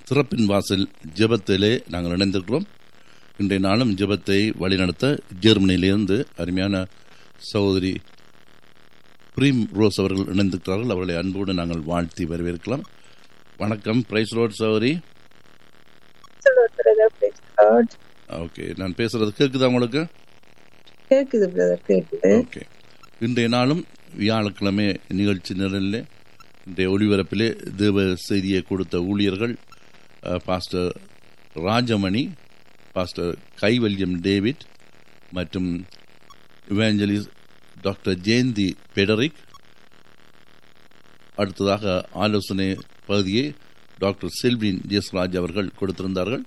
திறப்பின் வாசல் ஜெபத்திலே நாங்கள் இணைந்திருக்கிறோம் இன்றைய நாளும் ஜெபத்தை வழிநடத்த ஜெர்மனியிலிருந்து அருமையான சகோதரி பிரீம் ரோஸ் அவர்கள் இணைந்திருக்கிறார்கள் அவர்களை அன்போடு நாங்கள் வாழ்த்தி வரவேற்கலாம் வணக்கம் பிரைஸ் ரோட் சகோதரி பிரதர் பிரைஸ் லார்ட் ஓகே நான் பேசுறது கேட்குதா உங்களுக்கு கேக்குது பிரதர் கேக்குது ஓகே இன்றைய நாளும் வியாழக்கிழமை நிகழ்ச்சி நிரலில் இன்றைய ஒளிபரப்பிலே தேவ செய்தியை கொடுத்த ஊழியர்கள் அஹ், pastor Rajamani pastor Kaivalyam David மற்றும் இவாஞ்சலிஸ்ட் டாக்டர் ஜெயந்தி பெடரிக் அடுத்ததாக ஆலோசனை பகுதியை டாக்டர் செல்வின் ஜெஸ்ராஜ் அவர்கள் கொடுத்திருந்தார்கள்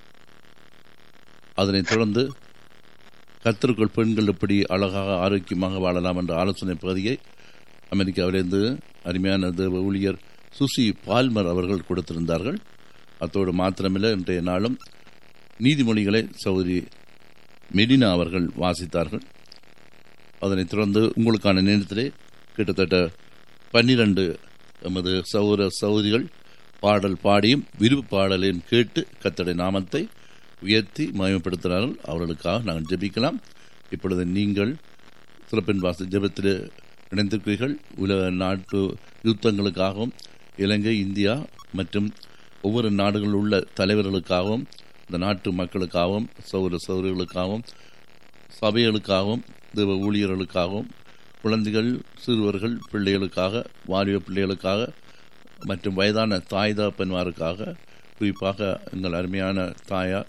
அதனைத் தொடர்ந்து கத்தருக்குள் பெண்கள் எப்படி அழகாக ஆரோக்கியமாக வாழலாம் என்ற ஆலோசனை பகுதியை அமெரிக்காவிலிருந்து அருமையான தேவ ஊழியர் சுசி பால்மர் அவர்கள் கொடுத்திருந்தார்கள் அத்தோடு மாத்திரமில்லை இன்றைய நாளும் நீதிமொழிகளை சகோதரி மெடினா அவர்கள் வாசித்தார்கள் அதனைத் தொடர்ந்து உங்களுக்கான நேரத்திலே கிட்டத்தட்ட பன்னிரண்டு எமது சகோதர சகோதரிகள் பாடல் பாடியும் விருப்பு பாடலையும் கேட்டு கத்தடை நாமத்தை உயர்த்தி மயமப்படுத்தினார்கள் அவர்களுக்காக நாங்கள் ஜெபிக்கலாம் இப்பொழுது நீங்கள் சிறப்பின் வாச ஜெபத்தில் இணைந்திருக்கிறீர்கள் உலக நாட்டு யுத்தங்களுக்காகவும் இலங்கை இந்தியா மற்றும் ஒவ்வொரு நாடுகளில் உள்ள தலைவர்களுக்காகவும் இந்த நாட்டு மக்களுக்காகவும் சௌர சௌரிகளுக்காகவும் சபைகளுக்காகவும் தேவ ஊழியர்களுக்காகவும் குழந்தைகள் சிறுவர்கள் பிள்ளைகளுக்காக வாலிப பிள்ளைகளுக்காக மற்றும் வயதான தாய் தகப்பன்மாருக்காக குறிப்பாக எங்கள் அருமையான தாயார்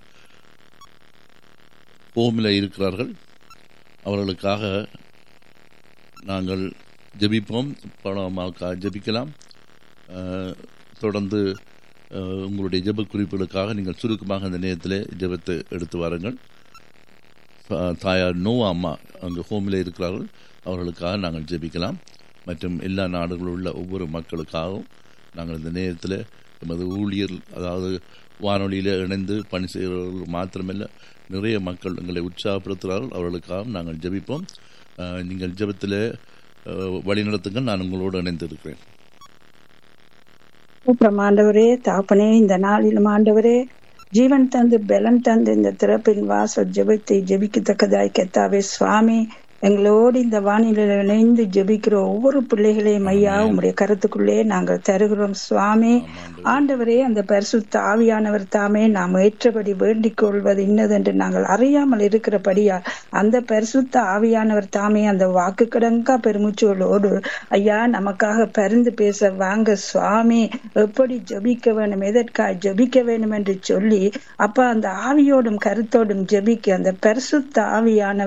ஹோமில் இருக்கிறார்கள் அவர்களுக்காக நாங்கள் ஜெபிப்போம் பணமாக்காக ஜெபிக்கலாம் அஹ், தொடர்ந்து அஹ், உங்களுடைய ஜெப குறிப்புகளுக்காக நீங்கள் சுருக்கமாக அந்த நேரத்தில் ஜெபத்தை எடுத்து வாருங்கள் அஹ், தாயார் நோவா அம்மா அங்கு ஹோமில் இருக்கிறார்கள் அவர்களுக்காக நாங்கள் ஜெபிக்கலாம் மற்றும் எல்லா நாடுகளில் உள்ள ஒவ்வொரு மக்களுக்காகவும் நாங்கள் இந்த நேரத்தில் எமது ஊழியர் அதாவது வானொலியில் இணைந்து பணி செய்கிறவர்கள் மாத்திரமல்ல நிறைய மக்கள் எங்களை உற்சாகப்படுத்துகிறார்கள் அவர்களுக்காக நாங்கள் ஜெபிப்போம் அஹ், நீங்கள் ஜெபத்தில் வழிநடத்துங்கள் நான் உங்களோடு இணைந்திருக்கிறேன் அப்புறம் ஆண்டவரே தாப்பனே இந்த நாளிலும் ஆண்டவரே ஜீவன் தந்து பலன் தந்து இந்த திறப்பின் வாசல் ஜெபத்தை ஜெபிக்கத்தக்கதாய் கெத்தாவே சுவாமி எங்களோடு இந்த வானிலையில் இணைந்து ஜெபிக்கிற ஒவ்வொரு பிள்ளைகளையும் ஐயா உம்முடைய கருத்துக்குள்ளே நாங்கள் தருகிறோம் சுவாமி ஆண்டவரே அந்த பரிசுத்த ஆவியானவர் தாமே நாம் ஏற்றபடி வேண்டிக் கொள்வது இன்னதென்று நாங்கள் அறியாமல் இருக்கிறபடியா அந்த பரிசுத்த ஆவியானவர் தாமே அந்த வாக்கு கடங்கா பெருமூச்சோடு ஐயா நமக்காக பரிந்து பேச வாங்க சுவாமி எப்படி ஜெபிக்க வேண்டும் எதற்காக ஜெபிக்க வேண்டும் என்று சொல்லி அப்ப அந்த ஆவியோடும் கருத்தோடும் ஜெபிக்க அந்த பரிசுத்த ஆவியானவர்